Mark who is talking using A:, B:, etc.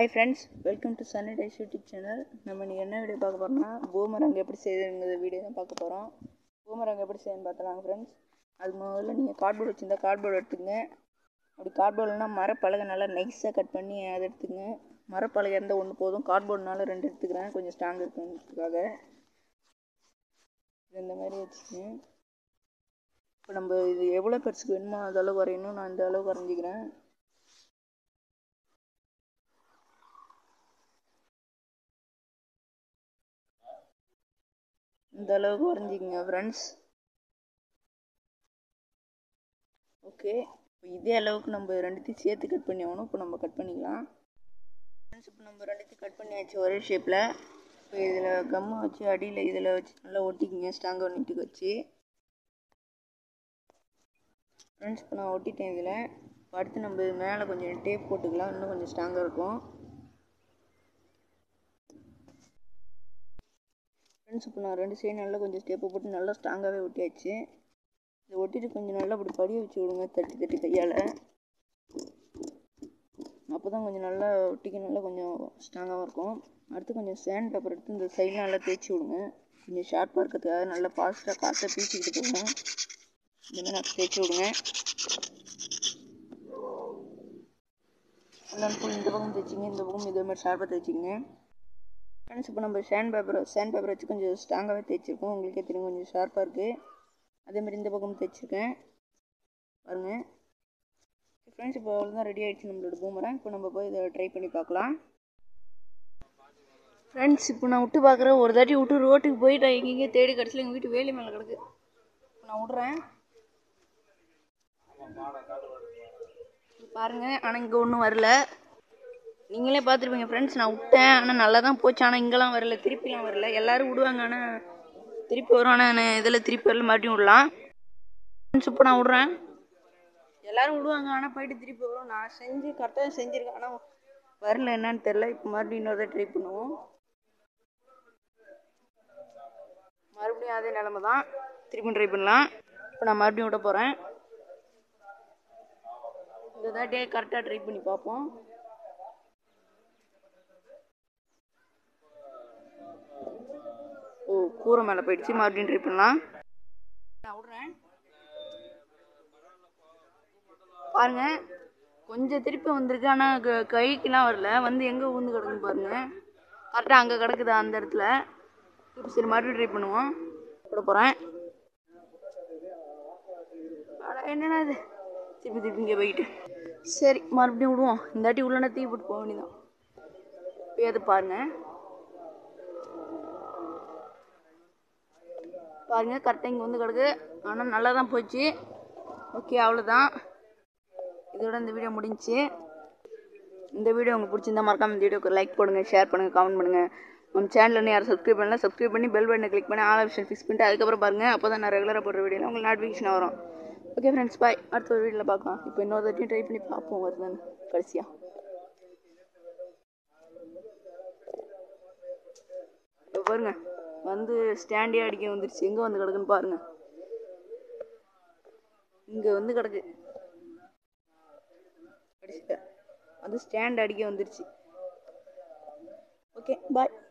A: hi friends welcome to Sunny டைஸ் YouTube channel நம்ம இன்னைக்கு என்ன வீடியோ பார்க்க போகிறோம்னா பூமரங்க எப்படி செய்யுதுங்கிற வீடியோ தான் பார்க்க போகிறோம் பூமரங்க எப்படி செய்யணும்னு பார்த்தலாம் ஃப்ரெண்ட்ஸ் அது முதல்ல நீங்கள் கார்ட்போர்டு வச்சுருந்தா கார்ட்போர்டு எடுத்துக்கங்க அப்படி கார்ட்போர்டுனா மரப்பலகை நல்லா நைஸாக கட் பண்ணி அதை எடுத்துக்கங்க மரப்பலகை இருந்தால் ஒன்று போதும் கார்ட்போர்டுனால ரெண்டு எடுத்துக்கிறேன் கொஞ்சம் ஸ்ட்ராங் இருக்குன்றதுக்காக இது இந்த மாதிரி வச்சுக்கங்க இப்போ நம்ம இது எவ்வளோ பெருசுக்கு வேணுமோ அது அளவு வரையணும் நான் இந்த அளவு வரைஞ்சிக்கிறேன் இந்த அளவுக்கு வரைஞ்சிக்கங்க ஃப்ரெண்ட்ஸ் ஓகே இப்போ இதே அளவுக்கு நம்ம ரெண்டுத்தையும் சேர்த்து கட் பண்ணி ஆகணும் இப்போ நம்ம கட் பண்ணிக்கலாம் ஃப்ரெண்ட்ஸ் இப்போ நம்ம ரெண்டுத்தையும் கட் பண்ணியாச்சு ஒரே ஷேப்பில் இப்போ இதில் கம்மு வச்சு அடியில் இதில் வச்சு நல்லா ஒட்டிக்கிங்க ஸ்ட்ராங்காக நீட்டுக்கு வச்சு ஃப்ரெண்ட்ஸ் இப்போ நான் ஒட்டிட்டேன் இதில் இப்போ அடுத்து நம்ம மேலே கொஞ்சம் டேப் போட்டுக்கலாம் இன்னும் கொஞ்சம் ஸ்ட்ராங்காக இருக்கும் ஃப்ரெண்ட்ஸ் இப்போ நான் ரெண்டு சைடு நல்லா கொஞ்சம் ஸ்டெப்பை போட்டு நல்லா ஸ்ட்ராங்காகவே ஒட்டியாச்சு இதை ஒட்டிட்டு கொஞ்சம் நல்லா அப்படி படிய வச்சு விடுங்க தட்டி தட்டி கையால் அப்போ தான் கொஞ்சம் நல்லா ஒட்டிக்க நல்லா கொஞ்சம் ஸ்ட்ராங்காகவும் இருக்கும் அடுத்து கொஞ்சம் சேண்ட் பேப்பர் எடுத்து இந்த சைடில் நல்லா தேய்ச்சி விடுங்க கொஞ்சம் ஷார்ப்பாக இருக்கிறதுக்காக நல்லா ஃபாஸ்ட்டாக காற்றை பீச்சிக்கிட்டு போகும் இந்த மாதிரி நான் தேய்ச்சி விடுங்க எல்லாம் ஃபுல் இந்த பக்கம் தேய்ச்சிங்க இந்த பக்கம் இதே மாதிரி ஷார்ப்பாக தேய்ச்சிங்க ஃப்ரெண்ட்ஸ் இப்போ நம்ம சேண்ட் பேப்பர் சேண்ட் பேப்பர் வச்சு கொஞ்சம் ஸ்ட்ராங்காகவே தேய்ச்சிருக்கோம் உங்களுக்கே தெரியும் கொஞ்சம் ஷார்ப்பாக இருக்குது அதேமாதிரி இந்த பக்கம் தைச்சிருக்கேன் பாருங்கள் ஃப்ரெண்ட்ஸ் இப்போ அவ்வளோதான் ரெடி ஆகிடுச்சு நம்மளோட பூமரேன் இப்போ நம்ம போய் இதை ட்ரை பண்ணி பார்க்கலாம் ஃப்ரெண்ட்ஸ் இப்போ நான் விட்டு பார்க்குறேன் ஒரு தாட்டி விட்டு ரோட்டுக்கு போயிட்டேன் எங்கெங்கே தேடி கடைசியில் எங்கள் வீட்டு வேலி மேலே கிடக்கு இப்போ நான் விட்றேன் பாருங்கள் ஆனால் இங்கே ஒன்றும் வரல நீங்களே பார்த்துருப்பீங்க ஃப்ரெண்ட்ஸ் நான் விட்டேன் ஆனால் நல்லா தான் போச்சு ஆனால் இங்கெல்லாம் வரல திருப்பிலாம் வரல எல்லோரும் விடுவாங்க ஆனால் திருப்பி வரும் ஆனால் இதில் திருப்பி வரல மறுபடியும் விடலாம் ஃப்ரெண்ட்ஸ் இப்போ நான் விட்றேன் எல்லோரும் விடுவாங்க ஆனால் போயிட்டு திருப்பி வரும் நான் செஞ்சு கரெக்டாக செஞ்சுருக்கேன் ஆனால் வரல என்னன்னு தெரில இப்போ மறுபடியும் இன்னொரு ட்ரை பண்ணுவோம் மறுபடியும் அதே நிலமை தான் திருப்பி ட்ரை பண்ணலாம் இப்போ நான் மறுபடியும் விட போகிறேன் இந்த தாட்டியே கரெக்டாக ட்ரை பண்ணி பார்ப்போம் ஓ கூரை மேலே போயிடுச்சு மறுபடியும் ட்ரை பண்ணலாம் நான் விட்றேன் பாருங்க கொஞ்சம் திருப்பி வந்திருக்கு ஆனால் க கைக்கெலாம் வரல வந்து எங்கே ஊந்து கிடக்குன்னு பாருங்க கரெக்டாக அங்கே கிடக்குதா அந்த இடத்துல இப்போ சரி மறுபடியும் ட்ரை பண்ணுவோம் போட போகிறேன் என்னடா இது திருப்பி திருப்பி இங்கே போயிட்டு சரி மறுபடியும் விடுவோம் இந்த வாட்டி உள்ளன தீ போட்டு போக வேண்டியதான் இப்போ அது பாருங்கள் பாருங்க கரெக்டாக இங்கே வந்து கிடக்கு ஆனால் நல்லா தான் போச்சு ஓகே அவ்வளோதான் இதோட இந்த வீடியோ முடிஞ்சிச்சு இந்த வீடியோ உங்களுக்கு பிடிச்சிருந்தா மறக்காம இந்த வீடியோக்கு லைக் பண்ணுங்க ஷேர் பண்ணுங்கள் கமெண்ட் பண்ணுங்கள் நம்ம சேனலில் யாரும் சப்ஸ்கிரைப் பண்ணல சப்ஸ்கிரைப் பண்ணி பெல் பட்டனை கிளிக் பண்ணி ஆல் ஆப்ஷன் ஃபிக்ஸ் பண்ணிட்டு அதுக்கப்புறம் பாருங்கள் அப்போ தான் நான் ரெகுலராக போடுற வீடியோவில் உங்களுக்கு நோட்டிஃபிகேஷன் வரும் ஓகே ஃப்ரெண்ட்ஸ் பாய் அடுத்த ஒரு வீடியோவில் பார்க்கலாம் இப்போ இன்னொரு தட்டியும் ட்ரை பண்ணி பார்ப்போம் வருதுன்னு கடைசியாக இப்போ பாருங்க வந்து ஸ்டாண்டே அடிக்க வந்துருச்சு எங்கே வந்து கிடக்குன்னு பாருங்க இங்கே வந்து கிடக்கு கடைசியில் வந்து ஸ்டாண்ட் அடிக்க வந்துருச்சு ஓகே பாய்